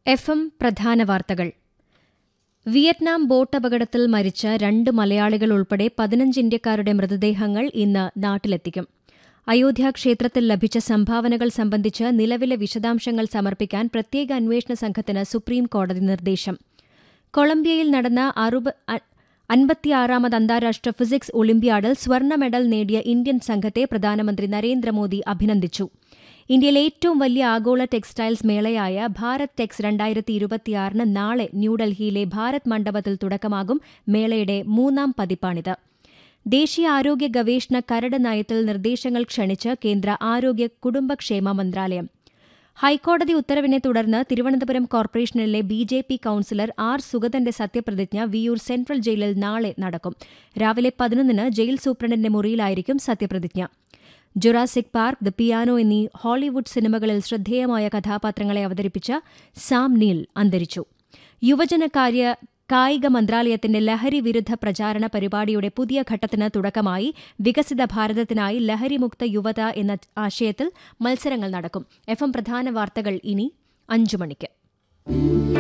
F M പ്രധാന വാർത്തകൾ Vietnam boat അപകടത്തിൽ മരിച്ച രണ്ട് മലയാളികൾ ഉൾപ്പെടെ പതിനഞ്ച് ഇന്ത്യക്കാരുടെ മൃതദേഹങ്ങൾ ഇന്ന് നാട്ടിലെത്തിക്കും അയോധ്യ ക്ഷേത്രത്തിൽ ലഭിച്ച സംഭാവനകൾ സംബന്ധിച്ച് നിലവിലെ വിശദാംശങ്ങൾ സമർപ്പിക്കാൻ പ്രത്യേക അന്വേഷണ സംഘത്തിന് സുപ്രീം കോടതി നിർദ്ദേശം കൊളംബിയയിൽ നടന്ന അൻപത്തിയാറാമത് അന്താരാഷ്ട്ര ഫിസിക്സ് ഒളിമ്പ്യാഡിൽ സ്വർണ്ണ മെഡൽ നേടിയ ഇന്ത്യൻ സംഘത്തെ പ്രധാനമന്ത്രി നരേന്ദ്രമോദി അഭിനന്ദിച്ചു ഇന്ത്യയിലെ ഏറ്റവും വലിയ ആഗോള ടെക്സ്റ്റൈൽസ് മേളയായ ഭാരത് ടെക്സ് രണ്ടായിരത്തി ഇരുപത്തിയാറിന് നാളെ ന്യൂഡൽഹിയിലെ ഭാരത് മണ്ഡപത്തിൽ തുടക്കമാകും മേളയുടെ മൂന്നാം പതിപ്പാണിത് ദേശീയ ആരോഗ്യ ഗവേഷണ കരട് നയത്തിൽ നിർദ്ദേശങ്ങൾ ക്ഷണിച്ച് കേന്ദ്ര ആരോഗ്യ കുടുംബക്ഷേമ മന്ത്രാലയം ഹൈക്കോടതി ഉത്തരവിനെ തുടർന്ന് തിരുവനന്തപുരം കോർപ്പറേഷനിലെ B J P councillor R സുഗതന്റെ സത്യപ്രതിജ്ഞ വിയൂർ സെൻട്രൽ ജയിലിൽ നാളെ നടക്കും രാവിലെ പതിനൊന്നിന് ജയിൽ സൂപ്രണ്ടിന്റെ മുറിയിലായിരിക്കും സത്യപ്രതിജ്ഞ ജുറാസിക് പാർക്ക് ദ പിയാനോ എന്നീ ഹോളിവുഡ് സിനിമകളിൽ ശ്രദ്ധേയമായ കഥാപാത്രങ്ങളെ അവതരിപ്പിച്ച സാം നീൽ അന്തരിച്ചു യുവജനകാര്യ കായിക മന്ത്രാലയത്തിന്റെ ലഹരി വിരുദ്ധ പ്രചാരണ പരിപാടിയുടെ പുതിയ ഘട്ടത്തിന് തുടക്കമായി വികസിത ഭാരതത്തിനായി ലഹരിമുക്ത യുവത എന്ന ആശയത്തിൽ മത്സരങ്ങൾ നടക്കും എഫ് എം പ്രധാന വാർത്തകൾ ഇനി അഞ്ചു മണിക്ക്